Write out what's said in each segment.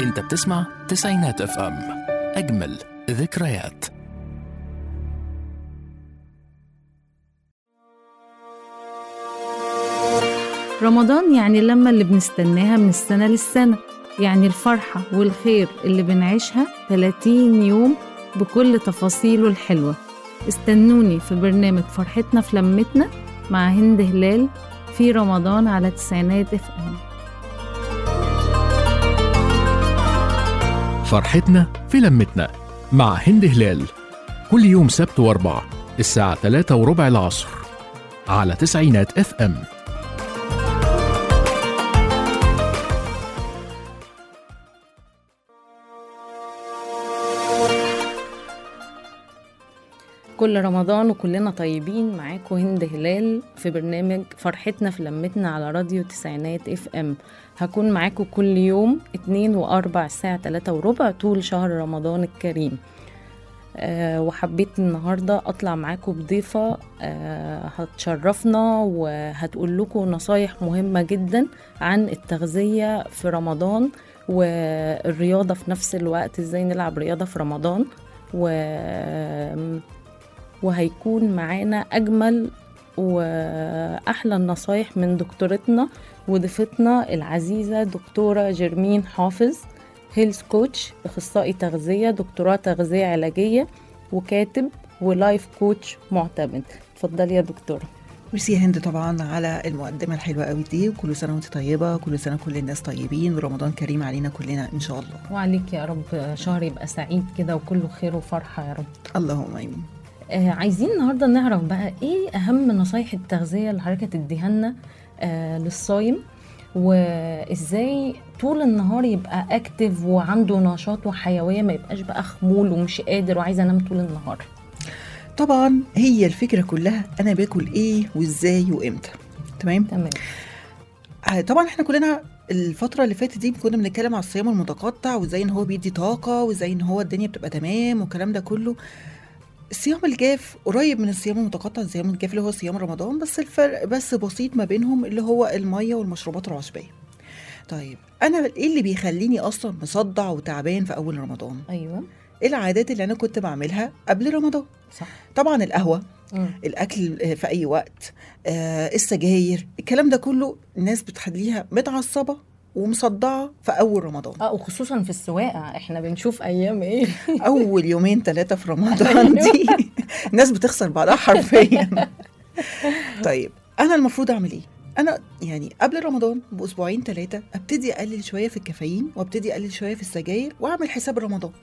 انت بتسمع تسعينات اف ام اجمل ذكريات رمضان يعني اللمة اللي بنستناها من السنة للسنة يعني الفرحة والخير اللي بنعيشها 30 يوم بكل تفاصيله الحلوة استنوني في برنامج فرحتنا في لمتنا مع هند هلال في رمضان على تسعينات اف ام فرحتنا في لمتنا مع هند هلال كل يوم سبت واربع الساعة 3 وربع العصر على تسعينات اف ام كل رمضان وكلنا طيبين معاكم هند هلال في برنامج فرحتنا في لمتنا على راديو تسعينات اف ام هكون معاكم كل يوم اتنين واربع الساعة تلاتة وربع طول شهر رمضان الكريم أه وحبيت النهاردة أطلع معاكم بضيفة أه هتشرفنا وهتقول لكم نصايح مهمة جدا عن التغذية في رمضان والرياضة في نفس الوقت ازاي نلعب رياضة في رمضان و وهيكون معانا أجمل وأحلى النصايح من دكتورتنا وضيفتنا العزيزة دكتورة جرمين حافظ هيلث كوتش أخصائي تغذية دكتوراه تغذية علاجية وكاتب ولايف كوتش معتمد اتفضلي يا دكتورة ميرسي يا هند طبعا على المقدمه الحلوه قوي دي وكل سنه وانت طيبه كل سنه كل الناس طيبين ورمضان كريم علينا كلنا ان شاء الله وعليك يا رب شهر يبقى سعيد كده وكله خير وفرحة يا رب اللهم امين آه عايزين النهارده نعرف بقى ايه اهم نصايح التغذيه اللي حضرتك تديها لنا آه للصايم وازاي طول النهار يبقى اكتف وعنده نشاط وحيويه ما يبقاش بقى خمول ومش قادر وعايز انام طول النهار طبعا هي الفكره كلها انا باكل ايه وازاي وامتى تمام تمام آه، طبعا احنا كلنا الفترة اللي فاتت دي كنا بنتكلم على الصيام المتقطع وازاي ان هو بيدي طاقة وازاي ان هو الدنيا بتبقى تمام والكلام ده كله الصيام الجاف قريب من الصيام المتقطع الصيام الجاف اللي هو صيام رمضان بس الفرق بس بسيط ما بينهم اللي هو المية والمشروبات العشبية طيب انا ايه اللي بيخليني اصلا مصدع وتعبان في اول رمضان ايوه ايه العادات اللي انا كنت بعملها قبل رمضان صح طبعا القهوه مم. الاكل في اي وقت آه السجاير الكلام ده كله الناس بتخليها متعصبه ومصدعه في اول رمضان اه وخصوصا في السواقه احنا بنشوف ايام ايه اول يومين ثلاثه في رمضان دي الناس بتخسر بعضها حرفيا طيب انا المفروض اعمل ايه انا يعني قبل رمضان باسبوعين ثلاثه ابتدي اقلل شويه في الكافيين وابتدي اقلل شويه في السجاير واعمل حساب رمضان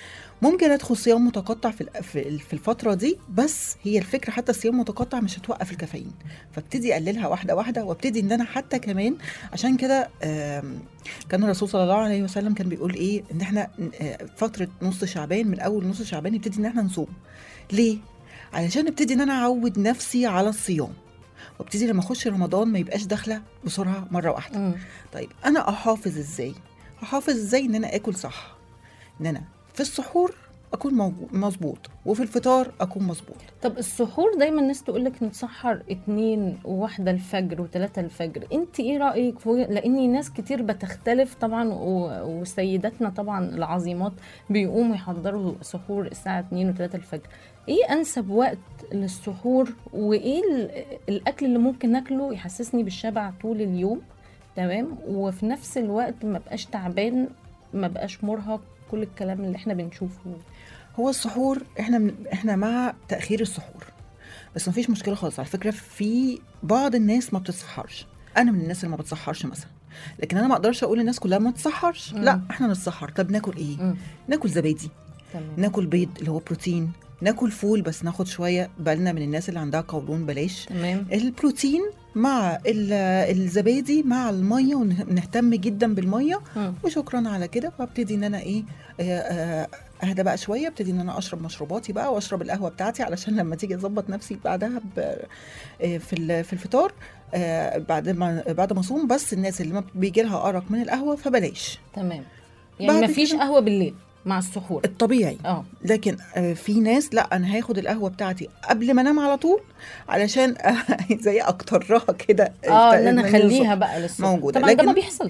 ممكن ادخل صيام متقطع في ال- في في الفتره دي بس هي الفكره حتى الصيام المتقطع مش هتوقف الكافيين فابتدي اقللها واحده واحده وابتدي ان انا حتى كمان عشان كده آم، كان الرسول صلى الله عليه وسلم كان بيقول ايه ان احنا آه، فتره نص شعبان من اول نص شعبان نبتدي ان احنا نصوم ليه علشان ابتدي ان انا اعود نفسي على الصيام وابتدي لما اخش رمضان ما يبقاش داخله بسرعه مره واحده مم. طيب انا احافظ ازاي احافظ ازاي ان انا اكل صح ان انا في السحور اكون موجو- مظبوط وفي الفطار اكون مظبوط طب السحور دايما الناس تقول لك نتسحر اتنين وواحدة الفجر وتلاتة الفجر انت ايه رأيك في لان ناس كتير بتختلف طبعا و- وسيداتنا طبعا العظيمات بيقوموا يحضروا سحور الساعة اتنين وتلاتة الفجر ايه انسب وقت للسحور وايه ال- الاكل اللي ممكن ناكله يحسسني بالشبع طول اليوم تمام وفي نفس الوقت ما بقاش تعبان ما بقاش مرهق كل الكلام اللي احنا بنشوفه هو السحور احنا من احنا مع تاخير السحور بس مفيش مشكله خالص على فكره في بعض الناس ما بتتسحرش انا من الناس اللي ما بتسحرش مثلا لكن انا ما اقدرش اقول للناس كلها ما تسحرش مم. لا احنا نتسحر طب ناكل ايه مم. ناكل زبادي تمام ناكل بيض اللي هو بروتين ناكل فول بس ناخد شويه بالنا من الناس اللي عندها قولون بلاش تمام البروتين مع ال- الزبادي مع الميه ونهتم جدا بالميه مم. وشكرا على كده وابتدي ان انا ايه آه، آه، اهدى بقى شويه ابتدي ان انا اشرب مشروباتي بقى واشرب القهوه بتاعتي علشان لما تيجي اظبط نفسي بعدها ب- آه، في ال- في الفطار آه، بعد ما بعد ما اصوم بس الناس اللي ما بيجي لها ارق من القهوه فبلاش تمام يعني بعد مفيش كده- قهوه بالليل مع السحور الطبيعي اه لكن آه، في ناس لا انا هاخد القهوه بتاعتي قبل ما انام على طول علشان زي اكترها كده اه ان انا من اخليها الصبح. بقى للصبح موجودة. طبعا ده لكن- ما بيحصلش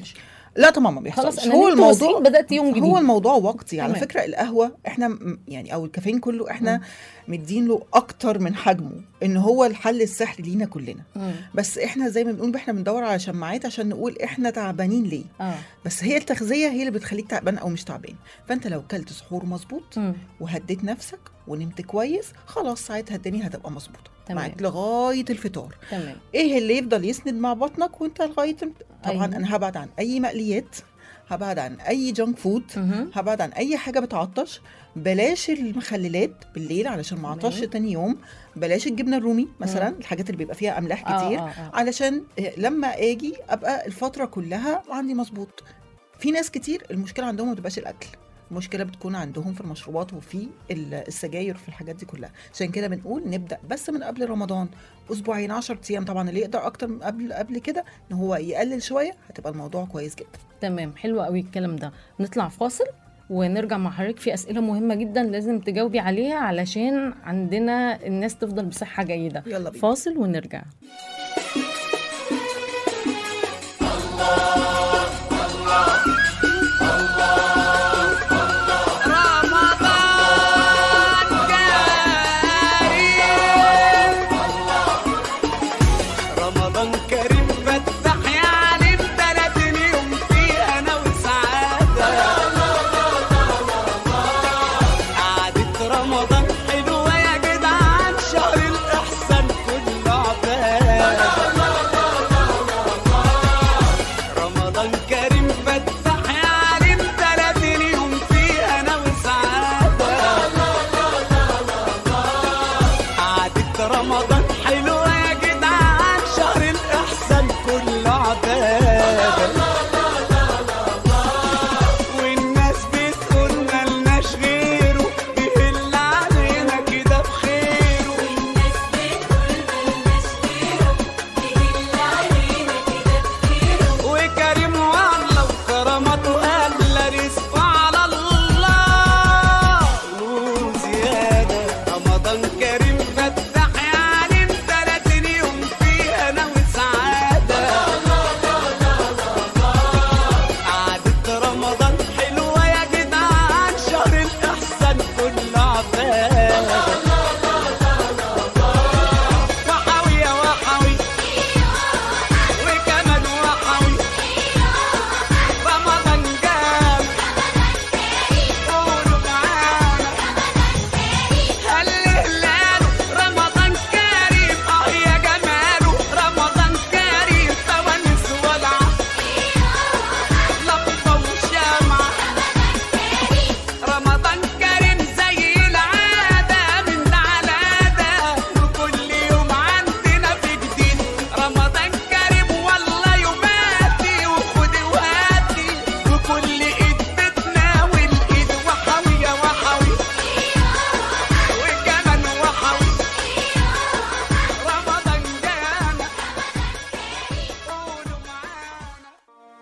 لا طبعا ما بيحصلش خلاص انا هو الموضوع بدات يوم جديد هو الموضوع وقتي على تمام. فكره القهوه احنا م- يعني او الكافيين كله احنا مم. مدين له اكتر من حجمه ان هو الحل السحري لينا كلنا مم. بس احنا زي ما بنقول احنا بندور على شماعات عشان نقول احنا تعبانين ليه اه بس هي التغذيه هي اللي بتخليك تعبان او مش تعبان فانت لو كلت سحور مظبوط مم. وهديت نفسك ونمت كويس خلاص ساعتها الدنيا هتبقى مظبوطه تمام. معاك لغايه الفطار تمام ايه اللي يفضل يسند مع بطنك وانت لغايه طبعا أيوة. أيوه. انا هبعد عن اي مقليات هبعد عن اي جانك فود مهم. هبعد عن اي حاجه بتعطش بلاش المخللات بالليل علشان ما اعطش تمام. تاني يوم بلاش الجبنه الرومي مثلا مم. الحاجات اللي بيبقى فيها املاح آه، كتير آه، آه. علشان لما اجي ابقى الفتره كلها عندي مظبوط في ناس كتير المشكله عندهم ما بتبقاش الاكل المشكله بتكون عندهم في المشروبات وفي ال- السجاير وفي الحاجات دي كلها عشان كده بنقول نبدا بس من قبل رمضان اسبوعين 10 ايام طبعا اللي يقدر اكتر من قبل قبل كده ان هو يقلل شويه هتبقى الموضوع كويس جدا تمام حلو قوي الكلام ده نطلع فاصل ونرجع مع حضرتك في اسئله مهمه جدا لازم تجاوبي عليها علشان عندنا الناس تفضل بصحه جيده يلا بينا فاصل ونرجع رمضان كريم فتح يا عليم تلاتين يوم فيه انا وسعاده قعدة رمضان حلوه يا جدعان شهر الاحسان كله عباد رمضان كريم فتح يا عليم تلاتين يوم فيه انا وسعاده قعدة رمضان حلوة يا جدعان شهر الإحسان كله عبادة والناس بتقول ملناش غيره بيهل علينا كده بخيره وكريم والله وكرمته أهلا رزقه على الله وزيادة رمضان كريم فتح يا عليم تلاتين يوم فيه أنا وسعادة قعدة رمضان حلوة يا جدعان شهر الإحسان كله عبادة وحوي يا وحوي وكمان وحوي رمضان جاب قولوا معانا هل هلاله رمضان كريم اه يا جماله رمضان كريم فوانيس ولعة لمبة وشمعة رمضان كريم زي العادة من ده على ده وكل يوم عندنا في جديد رمضان كريم والله يوماتي وخدي وهاتي وكل ايد بتناول ايد وحوي يا وحوي وكمان وحوي رمضان جانا قولوا معانا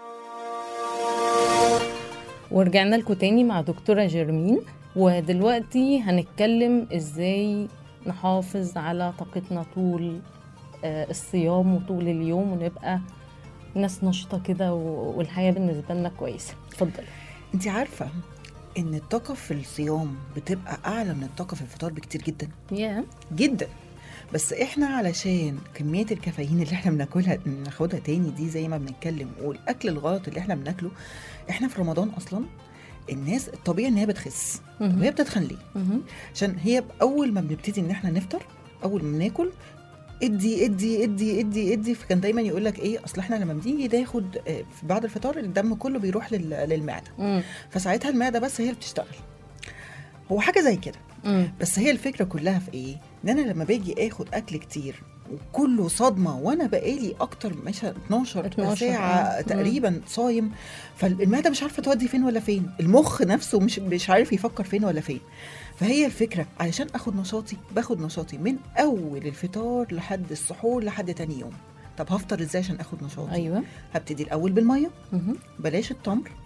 ورجعنا لكم تاني مع دكتورة جيرمين ودلوقتي هنتكلم ازاي نحافظ على طاقتنا طول آه، الصيام وطول اليوم ونبقى ناس نشطة كده و- والحياة بالنسبة لنا كويسة اتفضل انت عارفه ان الطاقه في الصيام بتبقى اعلى من الطاقه في الفطار بكتير جدا يا جدا بس احنا علشان كميه الكافيين اللي احنا بناكلها بناخدها تاني دي زي ما بنتكلم والاكل الغلط اللي احنا بناكله احنا في رمضان اصلا الناس الطبيعي ان هي بتخس طب هي بتتخن ليه مهم. عشان هي اول ما بنبتدي ان احنا نفطر اول ما ناكل ادي ادي ادي ادي ادي فكان دايما يقول لك ايه اصل احنا لما بنيجي ناخد آه، في بعد الفطار الدم كله بيروح لل- للمعده مم. فساعتها المعده بس هي اللي بتشتغل هو حاجه زي كده مم. بس هي الفكره كلها في ايه ان انا لما باجي اخد اكل كتير وكله صدمه وانا بقالي اكتر مش 12, 12 ساعه آه. تقريبا صايم فالمعده مش عارفه تودي فين ولا فين المخ نفسه مش مش عارف يفكر فين ولا فين فهي الفكره علشان اخد نشاطي باخد نشاطي من اول الفطار لحد السحور لحد تاني يوم طب هفطر ازاي عشان اخد نشاطي ايوه هبتدي الاول بالميه مهم. بلاش التمر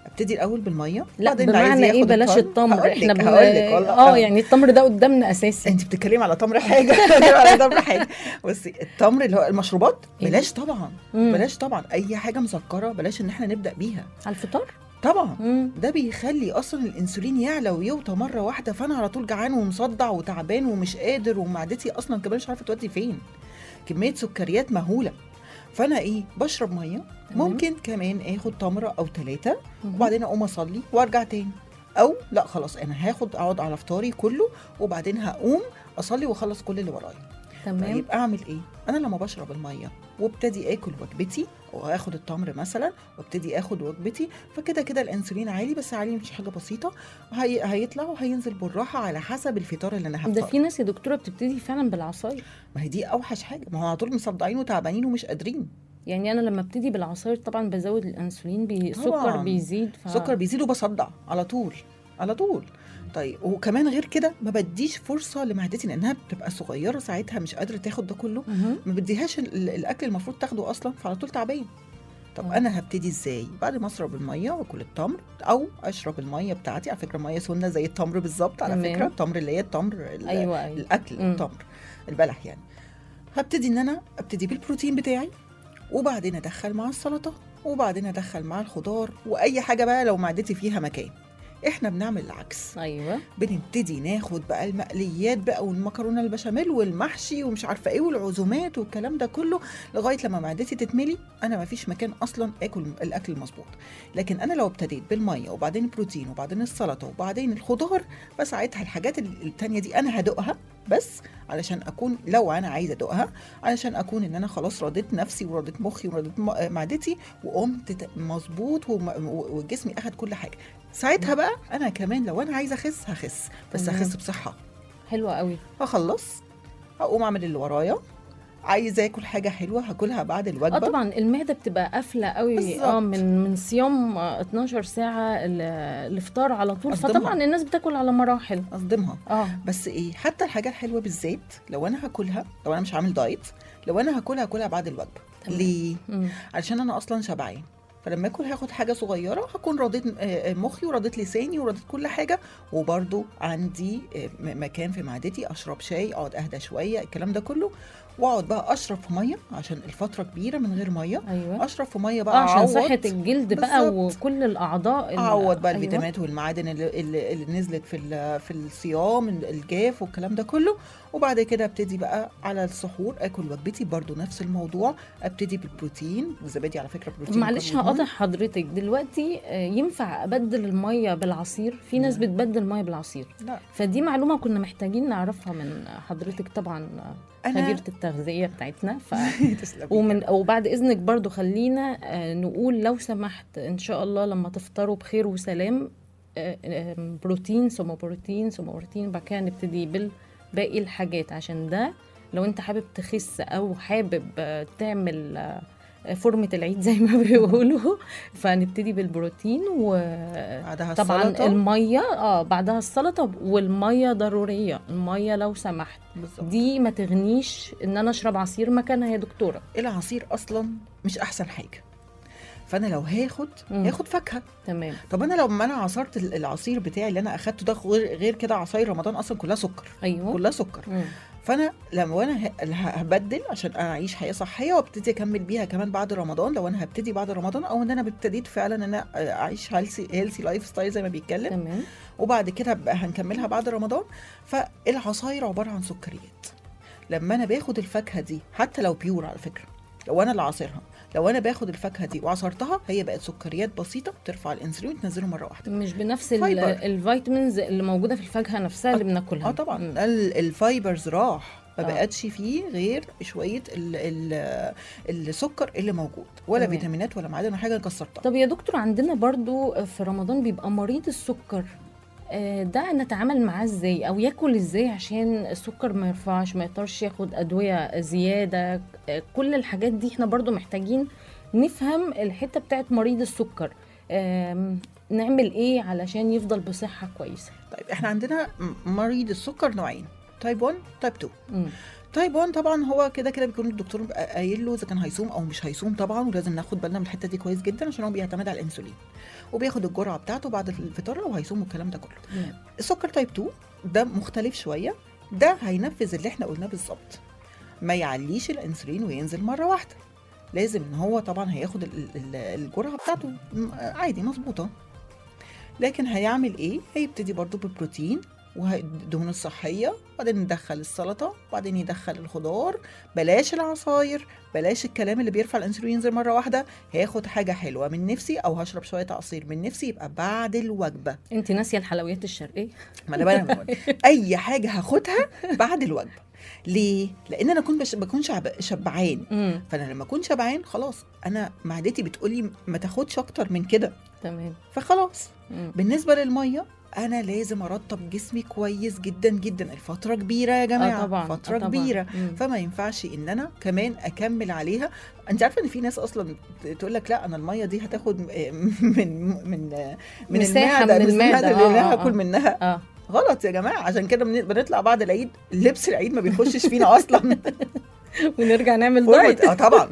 ابتدي الاول بالميه لا بعدين اللي عايز بمعنى ايه ياخد بلاش التمر هقولك- احنا بن... هقولك والله. اه يعني التمر ده قدامنا اساسي انت بتتكلمي على تمر حاجه بتتكلمي على تمر حاجه بصي التمر اللي هو المشروبات إيه؟ بلاش طبعا مم. بلاش طبعا اي حاجه مسكره بلاش ان احنا نبدا بيها على الفطار طبعا مم. ده بيخلي اصلا الانسولين يعلى ويوطى مره واحده فانا على طول جعان ومصدع وتعبان ومش قادر ومعدتي اصلا كمان مش عارفه تودي فين كميه سكريات مهوله فانا ايه بشرب ميه تمام. ممكن كمان اخد تمره او ثلاثه مم. وبعدين اقوم اصلي وارجع تاني او لا خلاص انا هاخد اقعد على فطاري كله وبعدين هقوم اصلي واخلص كل اللي ورايا تمام طيب اعمل ايه انا لما بشرب الميه وابتدي اكل وجبتي واخد التمر مثلا وابتدي اخد وجبتي فكده كده الانسولين عالي بس عالي مش حاجه بسيطه هي... هيطلع وهينزل بالراحه على حسب الفطار اللي انا ده هفطره في ناس يا دكتوره بتبتدي فعلا بالعصاير ما هي دي اوحش حاجه ما هو على طول مصدعين وتعبانين ومش قادرين يعني انا لما ابتدي بالعصاير طبعا بزود الانسولين بي... السكر طبعاً. بيزيد ف... سكر بيزيد وبصدع على طول على طول طيب وكمان غير كده ما بديش فرصه لمعدتي لانها بتبقى صغيره ساعتها مش قادره تاخد ده كله مهم. ما بديهاش ال- الاكل المفروض تاخده اصلا فعلى طول تعبان طب مم. انا هبتدي ازاي بعد ما اشرب الميه واكل التمر او اشرب الميه بتاعتي على فكره الميه سنه زي التمر بالظبط على تمام. فكره التمر اللي هي التمر ال- ايوه ايوه الاكل مم. التمر البلح يعني هبتدي ان انا ابتدي بالبروتين بتاعي وبعدين ادخل مع السلطه وبعدين ادخل مع الخضار واي حاجه بقى لو معدتي فيها مكان احنا بنعمل العكس ايوه بنبتدي ناخد بقى المقليات بقى والمكرونه البشاميل والمحشي ومش عارفه ايه والعزومات والكلام ده كله لغايه لما معدتي تتملي انا ما فيش مكان اصلا اكل الاكل المظبوط لكن انا لو ابتديت بالميه وبعدين البروتين وبعدين السلطه وبعدين الخضار فساعتها الحاجات ال- التانية دي انا هدوقها بس علشان اكون لو انا عايزه ادوقها علشان اكون ان انا خلاص رضيت نفسي ورضيت مخي ورضيت م- معدتي وقمت ت- مظبوط وم- و- وجسمي اخد كل حاجه ساعتها بقى انا كمان لو انا عايزه اخس هخس بس تمام. هخس بصحه حلوه قوي هخلص هقوم اعمل اللي ورايا عايزه اكل حاجه حلوه هاكلها بعد الوجبه اه طبعا المعده بتبقى قافله قوي بالظبط. اه من من صيام آه، 12 ساعه ال- الافطار على طول أصدمها. فطبعا الناس بتاكل على مراحل اصدمها اه بس ايه حتى الحاجه الحلوه بالذات لو انا هاكلها لو انا مش عامل دايت لو انا هاكلها هاكلها بعد الوجبه تمام. ليه مم. علشان انا اصلا شبعان فلما اكل هاخد حاجه صغيره هكون رضيت آه، آه، مخي ورضيت لساني ورضيت كل حاجه وبرده عندي آه، م- مكان في معدتي اشرب شاي اقعد اهدى شويه الكلام ده كله واقعد بقى اشرب في ميه عشان الفتره كبيره من غير ميه ايوه اشرب في ميه اه بقى عشان أعوض صحه الجلد بقى بالظبط. وكل الاعضاء ال- اعوض بقى أيوة. الفيتامينات والمعادن اللي, اللي, اللي نزلت في ال- في الصيام الجاف والكلام ده كله وبعد كده ابتدي بقى على السحور اكل وجبتي برضو نفس الموضوع ابتدي بالبروتين والزبادي على فكره بروتين معلش كربوهيدرات. هقاطع حضرتك دلوقتي آه، ينفع ابدل الميه بالعصير في ناس لا. بتبدل الميه بالعصير لا فدي معلومه كنا محتاجين نعرفها من حضرتك طبعا آه، انا خبيره التغذيه بتاعتنا ف تسلمي. ومن وبعد اذنك برضو خلينا آه، نقول لو سمحت ان شاء الله لما تفطروا بخير وسلام آه، آه، بروتين ثم بروتين ثم بروتين بعد كده نبتدي بالباقي الحاجات عشان ده لو انت حابب تخس او حابب آه، تعمل آه، فورمة العيد زي ما بيقولوا فنبتدي بالبروتين بعدها وطبعا السلطة. المية اه بعدها السلطة والمية ضرورية المية لو سمحت بالظبط دي ما تغنيش ان انا اشرب عصير مكانها يا دكتورة العصير اصلا مش احسن حاجه فانا لو هاخد مم. هاخد فاكهه تمام طب انا لو ما انا عصرت ال- العصير بتاعي اللي انا اخدته ده غير غير كده عصاير رمضان اصلا كلها سكر ايوه كلها سكر مم. فانا لما انا ه- ه- هبدل عشان اعيش حياه صحيه وابتدي اكمل بيها كمان بعد رمضان لو انا هبتدي بعد رمضان او ان انا ابتديت فعلا ان انا اعيش هيلثي هيلثي لايف ستايل زي ما بيتكلم تمام وبعد كده بقى هنكملها بعد رمضان فالعصاير عباره عن سكريات لما انا باخد الفاكهه دي حتى لو بيور على فكره لو انا اللي عاصرها لو انا باخد الفاكهه دي وعصرتها هي بقت سكريات بسيطه ترفع الانسولين وتنزله مره واحده مش بنفس ال- فايبر. الفيتامينز اللي موجودة في الفاكهة نفسها اللي بناكلها اه طبعا مم. ال- الفايبرز راح ما آه. بقتش فيه غير شويه ال ال السكر اللي موجود ولا تمام. فيتامينات ولا معادن ولا حاجه كسرتها طب يا دكتور عندنا برضو في رمضان بيبقى مريض السكر آه، ده نتعامل معاه ازاي او ياكل ازاي عشان السكر ما يرفعش ما يقدرش ياخد ادويه زياده آه، كل الحاجات دي احنا برضو محتاجين نفهم الحته بتاعت مريض السكر آم، نعمل ايه علشان يفضل بصحه كويسه طيب احنا عندنا م- مريض السكر نوعين تايب 1 تايب 2 مم. تايب 1 طبعا هو كده كده بيكون الدكتور بقى قايل له اذا كان هيصوم او مش هيصوم طبعا ولازم ناخد بالنا من الحته دي كويس جدا عشان هو بيعتمد على الانسولين وبياخد الجرعه بتاعته بعد الفطار لو هيصوم والكلام ده كله تمام. السكر تايب 2 ده مختلف شويه ده هينفذ اللي احنا قلناه بالظبط ما يعليش الانسولين وينزل مره واحده لازم ان هو طبعا هياخد ال- ال- الجرعه بتاعته م- عادي مظبوطه لكن هيعمل ايه هيبتدي برضو بالبروتين والدهون الصحية وبعدين ندخل السلطة وبعدين يدخل الخضار بلاش العصاير بلاش الكلام اللي بيرفع الانسولين ينزل مرة واحدة هاخد حاجة حلوة من نفسي أو هشرب شوية عصير من نفسي يبقى بعد الوجبة انت ناسيه الحلويات الشرقيه ما انا بقى بقول اي حاجه هاخدها بعد الوجبه ليه لان انا كنت بش... بكون شعب... شبعان امم فانا لما اكون شبعان خلاص انا معدتي بتقولي ما تاخدش اكتر من كده تمام فخلاص مم. بالنسبه للميه انا لازم ارطب جسمي كويس جدا جدا الفتره كبيره يا جماعه اه طبعا فتره آه طبعا. كبيره مم. فما ينفعش ان انا كمان اكمل عليها انت عارفه ان في ناس اصلا تقول لك لا انا الميه دي هتاخد من من من مساحة المعده من المعدة. اللي آه، انا آه، هاكل آه. منها اه غلط يا جماعه عشان كده بن- بنطلع بعد العيد لبس العيد ما بيخشش فينا اصلا ونرجع نعمل فورمة- دايت اه طبعا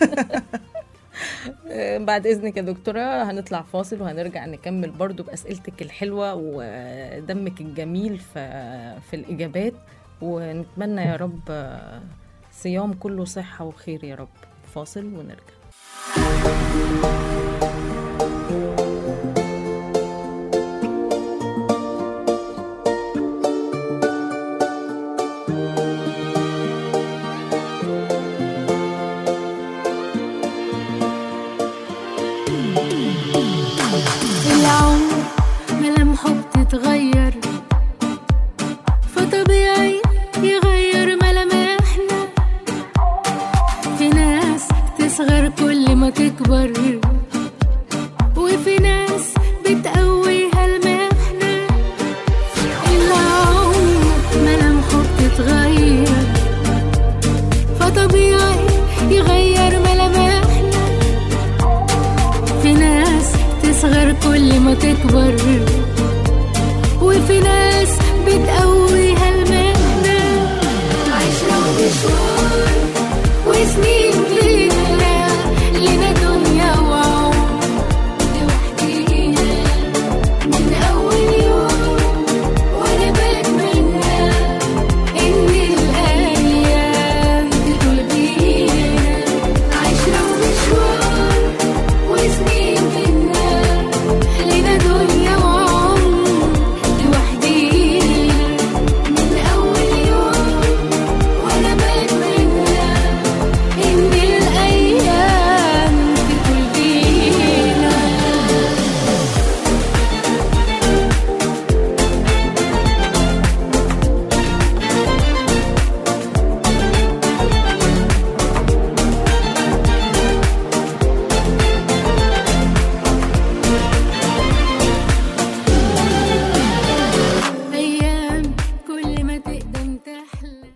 آه، بعد اذنك يا دكتوره هنطلع فاصل وهنرجع نكمل برضو باسئلتك الحلوه ودمك الجميل في في الاجابات ونتمنى يا رب آه، صيام كله صحه وخير يا رب فاصل ونرجع العمر ملامحه بتتغير فطبيعي يغير ملامحنا في ناس تصغر كل ما تكبر وفي ناس بتقويها المحنة العمر ملامحه بتتغير فطبيعي يغير ملامحنا في ناس تصغر كل ما تكبر وفي ناس بتقويها المهنة عشرة ومشوار وسنين لينا لنا دنيا وعمر لوحدينا من أول يوم وأنا بتمنى إن الأيام تدول بينا عشرة ومشوار وسنين منا لنا دنيا وعمر لوحدينا من أول يوم وأنا بتمنى إن الأيام تدول بينا أيام كل ما تقدم تحلى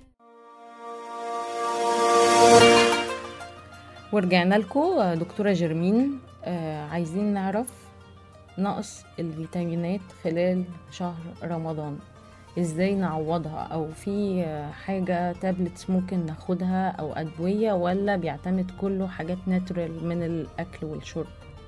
ورجعنا لكم دكتوره جرمين آه، عايزين نعرف نقص الفيتامينات خلال شهر رمضان ازاي نعوضها او في آه، حاجه تابلتس ممكن ناخدها او ادويه ولا بيعتمد كله حاجات ناتورال من الاكل والشرب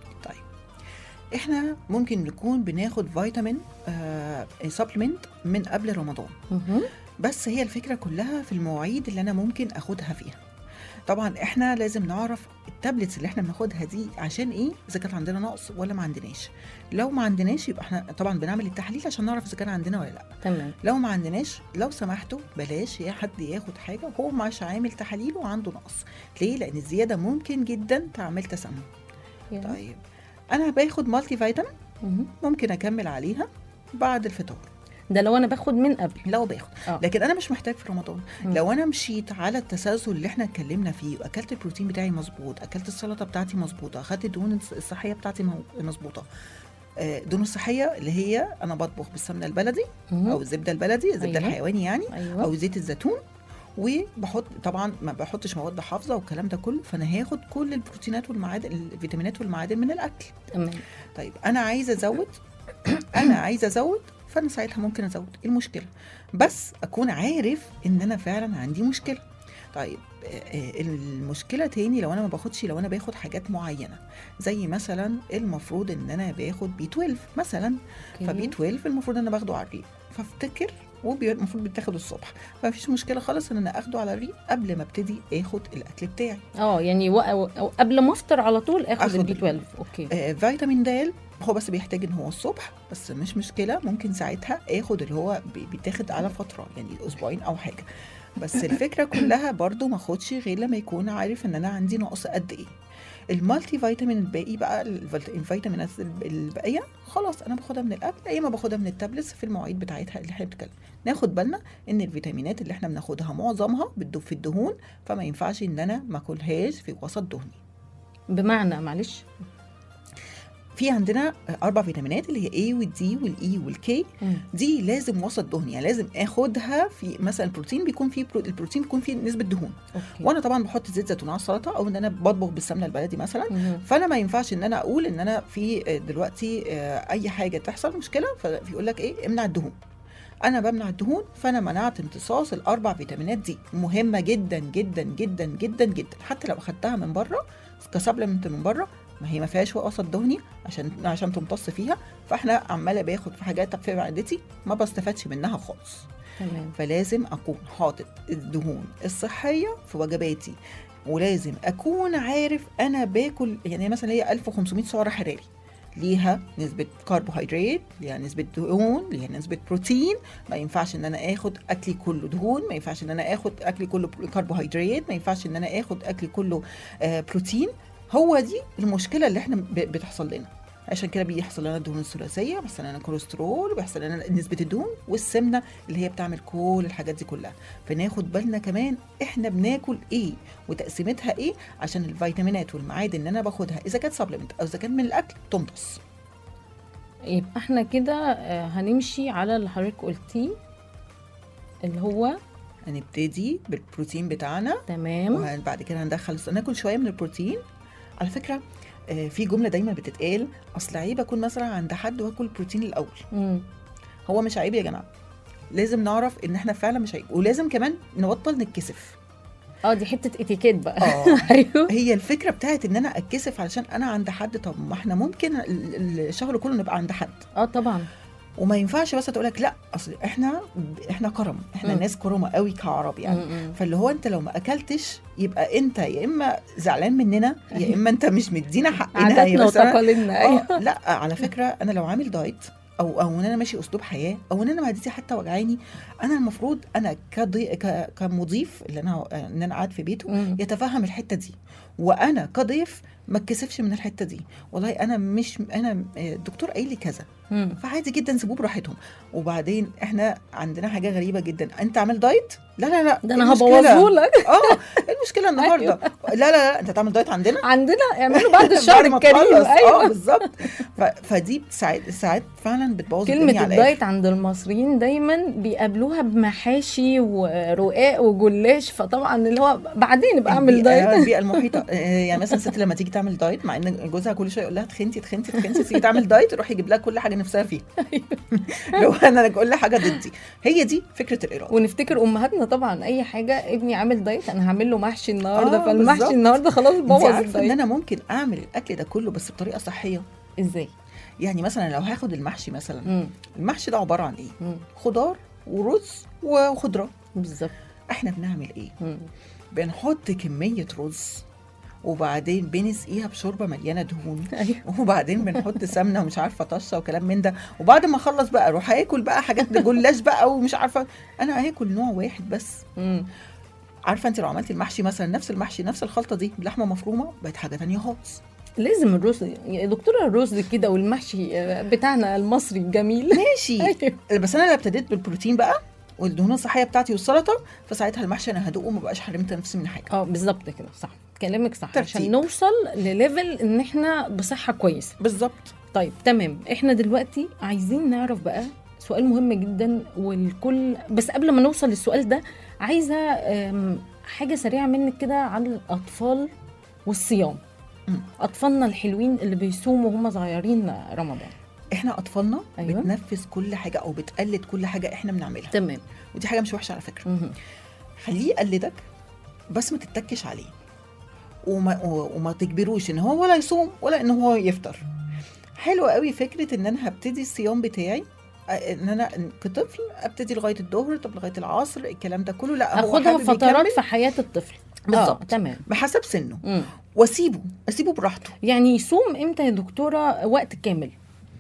احنا ممكن نكون بناخد فيتامين سبلمنت من قبل رمضان مهم. بس هي الفكره كلها في المواعيد اللي انا ممكن اخدها فيها طبعا احنا لازم نعرف التابلتس اللي احنا بناخدها دي عشان ايه اذا كان عندنا نقص ولا ما عندناش لو ما عندناش يبقى احنا طبعا بنعمل التحليل عشان نعرف اذا كان عندنا ولا لا تمام لو ما عندناش لو سمحتوا بلاش يا حد ياخد حاجه وهو مش عامل تحاليل وعنده نقص ليه لان الزياده ممكن جدا تعمل تسمم يعني. طيب انا باخد مالتي فيتامين مهم. ممكن اكمل عليها بعد الفطار ده لو انا باخد من قبل لو باخد آه. لكن انا مش محتاج في رمضان مم. لو انا مشيت على التسلسل اللي احنا اتكلمنا فيه واكلت البروتين بتاعي مظبوط اكلت السلطه بتاعتي مظبوطه اخدت الدهون الصحيه بتاعتي مو- مظبوطه آه، الدهون الصحيه اللي هي انا بطبخ بالسمنه البلدي مهم. او الزبده البلدي الزبده أيوة. الحيواني يعني ايوه او زيت الزيتون وبحط طبعا ما بحطش مواد حافظه والكلام ده كله فانا هاخد كل البروتينات والمعادن الفيتامينات والمعادن من الاكل تمام طيب انا عايزه ازود انا عايزه ازود فانا ساعتها ممكن ازود إيه المشكله بس اكون عارف ان انا فعلا عندي مشكله طيب آه، آه، المشكله تاني لو انا ما باخدش لو انا باخد حاجات معينه زي مثلا المفروض ان انا باخد بي 12 مثلا فبي 12 المفروض ان انا باخده على الريق فافتكر والمفروض بيتاخد الصبح فمفيش مشكله خالص ان انا اخده على الريق قبل ما ابتدي اخد الاكل بتاعي اه يعني و... و- قبل ما افطر على طول اخد آخد البي ال- 12 اوكي آه فيتامين د هو بس بيحتاج ان هو الصبح بس مش مشكله ممكن ساعتها اخد اللي هو بي- بيتاخد على فتره يعني اسبوعين او حاجه بس الفكره كلها برضو ما اخدش غير لما يكون عارف ان انا عندي نقص قد ايه المالتي فيتامين الباقي بقى الفيت- الفيتامينات الب- الباقيه خلاص انا باخدها من الاكل يا اما باخدها من التابلتس في المواعيد بتاعتها اللي احنا بنتكلم ناخد بالنا ان الفيتامينات اللي احنا بناخدها معظمها بتدوب في الدهون فما ينفعش ان انا ما اكلهاش في وسط دهني بمعنى معلش في عندنا اربع فيتامينات اللي هي A والدي والاي والكي مم. دي لازم وسط دهني يعني لازم اخدها في مثلا البروتين بيكون فيه برو... البروتين بيكون فيه نسبه دهون اوكي وانا طبعا بحط زيت زيتون على السلطه او ان انا بطبخ بالسمنه البلدي مثلا مهم. فانا ما ينفعش ان انا اقول ان انا في دلوقتي آه، اي حاجه تحصل مشكله فيقول لك ايه امنع الدهون انا بمنع الدهون فانا منعت امتصاص الاربع فيتامينات دي مهمه جدا جدا جدا جدا جدا حتى لو اخدتها من بره كسبلمنت من بره ما هي ما فيهاش وسط دهني عشان عشان تمتص فيها فاحنا عماله باخد في حاجات في معدتي ما بستفادش منها خالص تمام فلازم اكون حاطط الدهون الصحيه في وجباتي ولازم اكون عارف انا باكل يعني مثلا هي 1500 سعر حراري ليها نسبة كربوهيدرات ليها نسبة دهون ليها نسبة بروتين ما ينفعش ان انا اخد اكلي كله دهون ما ينفعش ان انا اخد اكلي كله كربوهيدرات ما ينفعش ان انا اخد اكلي كله آه بروتين هو دي المشكلة اللي احنا ب- بتحصل لنا عشان كده بيحصل لنا الدهون الثلاثيه بيحصل لنا كوليسترول وبيحصل لنا نسبه الدهون والسمنه اللي هي بتعمل كل الحاجات دي كلها فناخد بالنا كمان احنا بناكل ايه وتقسيمتها ايه عشان الفيتامينات والمعادن اللي انا باخدها اذا كانت سبلمنت او اذا كان من الاكل تمتص يبقى احنا كده آه، هنمشي على اللي حضرتك قلتيه اللي هو هنبتدي بالبروتين بتاعنا تمام وبعد كده هندخل ناكل شويه من البروتين على فكره آه، في جمله دايما بتتقال اصل عيب اكون مثلا عند حد واكل بروتين الاول مم. هو مش عيب يا جماعه لازم نعرف ان احنا فعلا مش عيب ولازم كمان نبطل نتكسف اه دي حته اتيكيت بقى اه ايوه هي الفكره بتاعت ان انا اتكسف علشان انا عند حد طب ما احنا ممكن ال- ال- الشهر كله نبقى عند حد اه طبعا وما ينفعش بس تقول لك لا اصل احنا احنا كرم احنا مم. ناس كرمه قوي كعرب يعني مم. فاللي هو انت لو ما اكلتش يبقى انت يا اما زعلان مننا يا اما انت مش مدينا حقنا عاداتنا يا بس أنا- وتقاليدنا ايوه آه لا على فكره انا لو عامل دايت او او ان انا ماشي اسلوب حياه او ان انا معدتي حتى وجعاني انا المفروض انا كضي ك... كمضيف اللي انا ان انا قاعد في بيته مم. يتفهم الحته دي وانا كضيف ما اتكسفش من الحته دي والله انا مش انا الدكتور قايل لي كذا مم. فعادي جدا سيبوه براحتهم وبعدين احنا عندنا حاجه غريبه جدا انت عامل دايت لا لا لا ده إيه انا المشكلة؟ هبوظهولك اه إيه المشكله النهارده لا لا لا انت تعمل دايت عندنا عندنا اعملوا بعد الشهر ما الكريم تخلص. اه ايوه بالظبط ف... فدي بتساعد ساعات فعلا بتبوظ كلمة الدنيا على الدايت عند المصريين دايما بيقابلوها بمحاشي ورقاق وجلاش فطبعا اللي هو بعدين ابقى اعمل البيئة- دايت البيئه المحيطه آه، يعني مثلا الست لما تيجي تعمل دايت مع ان جوزها كل شويه يقول لها تخنتي تخنتي تخنتي تيجي تعمل دايت يروح يجيب لها كل حاجه نفسها فيها لو انا اقول لها حاجه ضدي هي دي فكره الاراده ونفتكر امهاتنا طبعا اي حاجه ابني عامل دايت انا هعمل له محشي النهارده آه، فالمحشي بالظبط. النهارده خلاص انت بوظ عارفه ان الدايت انا ممكن اعمل الاكل ده كله بس بطريقه صحيه ازاي؟ يعني مثلا لو هاخد المحشي مثلا مم. المحشي ده عباره عن ايه مم. خضار ورز وخضره بالظبط احنا بنعمل ايه مم. بنحط كميه رز وبعدين بنسقيها بشوربه مليانه دهون ايوه وبعدين بنحط سمنه ومش عارفه طشه وكلام من ده وبعد ما اخلص بقى اروح اكل بقى حاجات جلاش بقى ومش عارفه انا هاكل نوع واحد بس مم. عارفه انت لو عملتي المحشي مثلا نفس المحشي نفس الخلطه دي بلحمه مفرومه بقت حاجه تانية خالص لازم الرز يا دكتوره الرز كده والمحشي آه، بتاعنا المصري الجميل ماشي ايوه بس انا لو ابتديت بالبروتين بقى والدهون الصحيه بتاعتي والسلطه فساعتها المحشي انا هدوقه وما بقاش حرمت نفسي من حاجه اه بالظبط كده صح كلامك صح ترتيب. عشان نوصل لليفل ان احنا بصحه كويسه بالظبط طيب تمام احنا دلوقتي عايزين نعرف بقى سؤال مهم جدا والكل بس قبل ما نوصل للسؤال ده عايزه أم، حاجه سريعه منك كده عن الاطفال والصيام مم. اطفالنا الحلوين اللي بيصوموا وهم صغيرين رمضان احنا اطفالنا أيوة. أيوة. بتنفذ كل حاجه او بتقلد كل حاجه احنا بنعملها تمام ودي حاجه مش وحشه على فكره مهم. خليه يقلدك بس ما تتكش عليه وما, و- وما تجبروش ان هو ولا يصوم ولا ان هو يفطر حلوة قوي فكرة ان انا هبتدي الصيام بتاعي آه، ان انا كطفل ابتدي لغايه الظهر طب لغايه العصر الكلام ده كله لا هو اخدها حابب فترات يكمل في حياه الطفل بالظبط. آه، تمام بحسب سنه مم. واسيبه اسيبه براحته يعني يصوم امتى يا دكتوره وقت كامل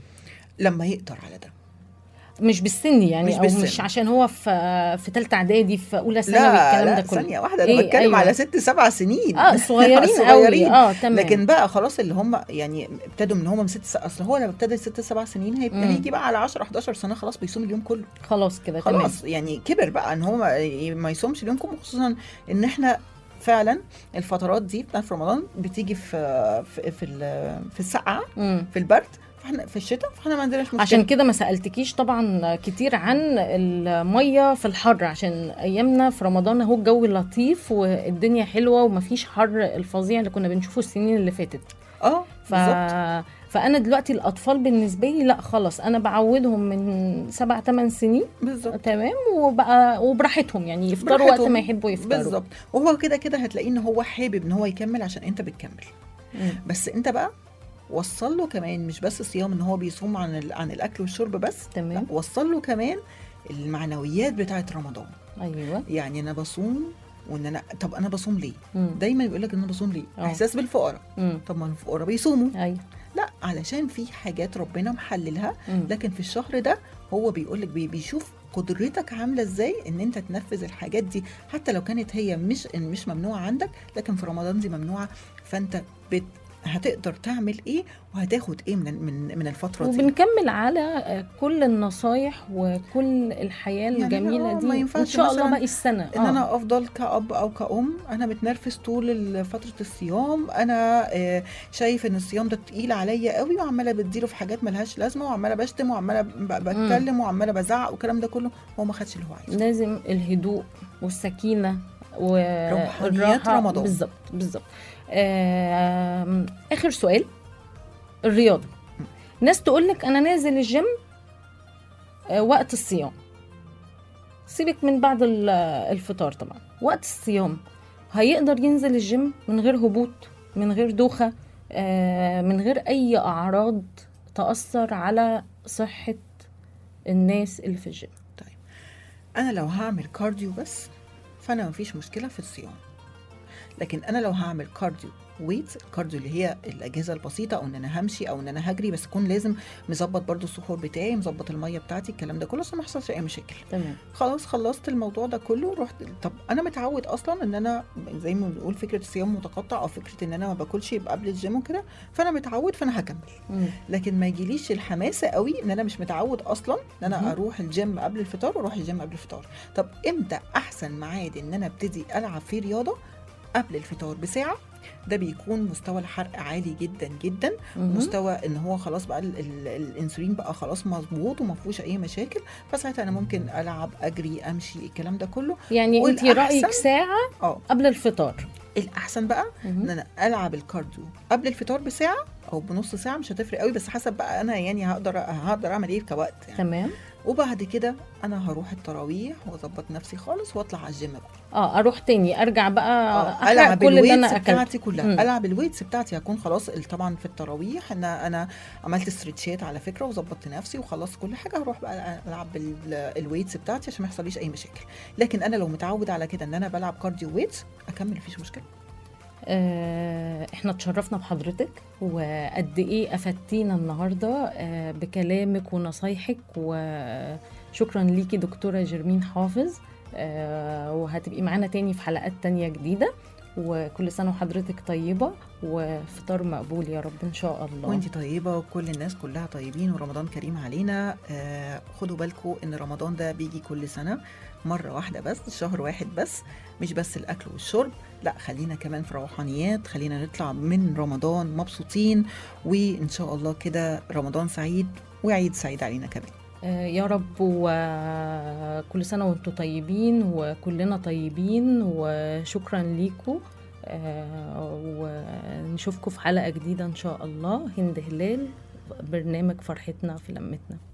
لما يقدر على ده مش بالسن يعني مش او بالسن. مش عشان هو في في ثالثه اعدادي في اولى ثانوي لا الكلام لا ده كله ثانيه واحده انا إيه، بتكلم أيوة. على ست سبع سنين اه صغيرين قوي اه تمام لكن بقى خلاص اللي هم يعني ابتدوا من هم من ست س... اصل هو لما ابتدى ست سبع سنين هيبقى مم. هيجي بقى على 10 11 سنه خلاص بيصوم اليوم كله خلاص كده تمام خلاص يعني كبر بقى ان هو ما- ما يصومش اليوم كله خصوصا ان احنا فعلا الفترات دي بتاعت في رمضان بتيجي في في في, ال- في السقعه مم. في البرد فاحنا في الشتاء فاحنا ما عندناش مشكله عشان كده ما سالتكيش طبعا كتير عن الميه في الحر عشان ايامنا في رمضان اهو الجو لطيف والدنيا حلوه ومفيش حر الفظيع اللي كنا بنشوفه السنين اللي فاتت اه ف... بالظبط فانا دلوقتي الاطفال بالنسبه لي لا خلاص انا بعودهم من سبع ثمان سنين بالظبط تمام وبقى وبراحتهم يعني يفطروا وقت براحتهم. ما يحبوا يفطروا بالظبط وهو كده كده هتلاقيه ان هو حابب ان هو يكمل عشان انت بتكمل مم. بس انت بقى وصل له كمان مش بس صيام ان هو بيصوم عن ال- عن الاكل والشرب بس تمام. لا وصل له كمان المعنويات بتاعت رمضان ايوه يعني انا بصوم وان انا طب انا بصوم ليه مم. دايما يقول لك ان انا بصوم ليه اه. احساس بالفقراء مم. طب ما الفقراء بيصوموا ايوه لا علشان في حاجات ربنا محللها مم. لكن في الشهر ده هو بيقول لك بيشوف قدرتك عامله ازاي ان انت تنفذ الحاجات دي حتى لو كانت هي مش مش ممنوعه عندك لكن في رمضان دي ممنوعه فانت بت هتقدر تعمل ايه وهتاخد ايه من من من الفتره دي وبنكمل على آه، كل النصايح وكل الحياه يعني الجميله آه، دي ما ان ينفعش شاء الله مثلاً باقي السنه ان انا افضل كاب او كأم انا متنرفز طول ال- فتره الصيام انا آه، شايف ان الصيام ده تقيل عليا قوي وعماله بديله في حاجات ملهاش لازمه وعماله بشتم وعماله ب- بتكلم وعماله بزعق والكلام ده كله هو ما خدش اللي هو عايزه لازم الهدوء والسكينه روحانيات والراحه رمضان. بالظبط بالظبط آم، اخر سؤال الرياضه ناس تقول لك انا نازل الجيم آه، وقت الصيام سيبك من بعد ال- الفطار طبعا وقت الصيام هيقدر ينزل الجيم من غير هبوط من غير دوخه آه، من غير اي اعراض تاثر على صحه الناس اللي في الجيم انا لو هعمل كارديو بس فانا مفيش مشكله في الصيام لكن انا لو هعمل كارديو ويت الكارديو اللي هي الاجهزه البسيطه او ان انا همشي او ان انا هجري بس اكون لازم مظبط برضو السحور بتاعي مظبط الميه بتاعتي الكلام ده كله عشان ما يحصلش اي مشاكل تمام خلاص خلصت الموضوع ده كله رحت طب انا متعود اصلا ان انا زي ما بنقول فكره الصيام متقطع او فكره ان انا ما باكلش يبقى قبل الجيم وكده فانا متعود فانا هكمل مم. لكن ما يجيليش الحماسه قوي ان انا مش متعود اصلا ان مهم. انا اروح الجيم قبل الفطار واروح الجيم قبل الفطار طب امتى احسن ميعاد ان انا ابتدي العب فيه رياضه قبل الفطار بساعه ده بيكون مستوى الحرق عالي جدا جدا مهم. مستوى ان هو خلاص بقى ال ال الانسولين بقى خلاص مظبوط وما فيهوش اي مشاكل فساعتها انا ممكن العب اجري امشي الكلام ده كله يعني انت والأحسن- رايك ساعه اه قبل الفطار الاحسن بقى مهم. ان انا العب الكارديو قبل الفطار بساعه او بنص ساعه مش هتفرق قوي بس حسب بقى انا يعني هقدر هقدر اعمل ايه كوقت يعني تمام وبعد كده انا هروح التراويح واظبط نفسي خالص واطلع على الجيم بقى اه اروح تاني ارجع بقى آه، احرق العب كل اللي الويتس انا اكلته بتاعتي كلها مم. العب الويتس بتاعتي هكون خلاص ال- طبعا في التراويح ان انا عملت استرتشات على فكره وظبطت نفسي وخلصت كل حاجه هروح بقى العب ال- الويتس بتاعتي عشان ما يحصليش اي مشاكل لكن انا لو متعود على كده ان انا بلعب كارديو ويتس اكمل مفيش مشكله آه احنا اتشرفنا بحضرتك وقد ايه افدتينا النهارده آه بكلامك ونصايحك وشكرا ليكي دكتوره جرمين حافظ آه وهتبقي معانا تاني في حلقات تانية جديده وكل سنه وحضرتك طيبه وفطار مقبول يا رب ان شاء الله وانتي طيبة وكل الناس كلها طيبين ورمضان كريم علينا آه خدوا بالكم ان رمضان ده بيجي كل سنة مرة واحدة بس شهر واحد بس مش بس الأكل والشرب لا خلينا كمان في روحانيات خلينا نطلع من رمضان مبسوطين وإن شاء الله كده رمضان سعيد وعيد سعيد علينا كمان آه، يا رب وكل سنة وانتم طيبين وكلنا طيبين وشكرا ليكم آه، ونشوفكم في حلقة جديدة إن شاء الله هند هلال برنامج فرحتنا في لمتنا